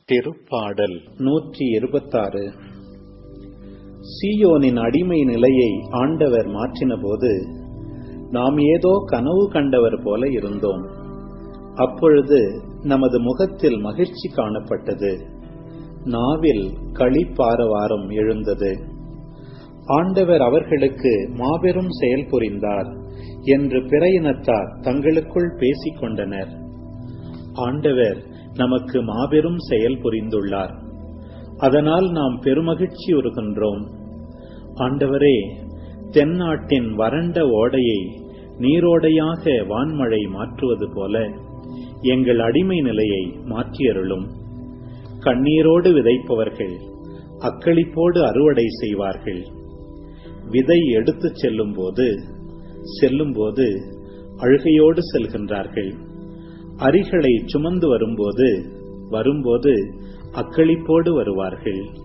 திருப்பாடல் நூற்றி இருபத்தாறு சீயோனின் அடிமை நிலையை ஆண்டவர் மாற்றினபோது நாம் ஏதோ கனவு கண்டவர் போல இருந்தோம் அப்பொழுது நமது முகத்தில் மகிழ்ச்சி காணப்பட்டது நாவில் களிப்பாரவாரம் எழுந்தது ஆண்டவர் அவர்களுக்கு மாபெரும் செயல் புரிந்தார் என்று பிற இனத்தார் தங்களுக்குள் பேசிக் கொண்டனர் ஆண்டவர் நமக்கு மாபெரும் செயல் புரிந்துள்ளார் அதனால் நாம் பெருமகிழ்ச்சி உறுகின்றோம் ஆண்டவரே தென்னாட்டின் வறண்ட ஓடையை நீரோடையாக வான்மழை மாற்றுவது போல எங்கள் அடிமை நிலையை மாற்றியருளும் கண்ணீரோடு விதைப்பவர்கள் அக்களிப்போடு அறுவடை செய்வார்கள் விதை எடுத்துச் செல்லும் போது செல்லும் போது அழுகையோடு செல்கின்றார்கள் அரிகளை சுமந்து வரும்போது வரும்போது அக்களிப்போடு வருவார்கள்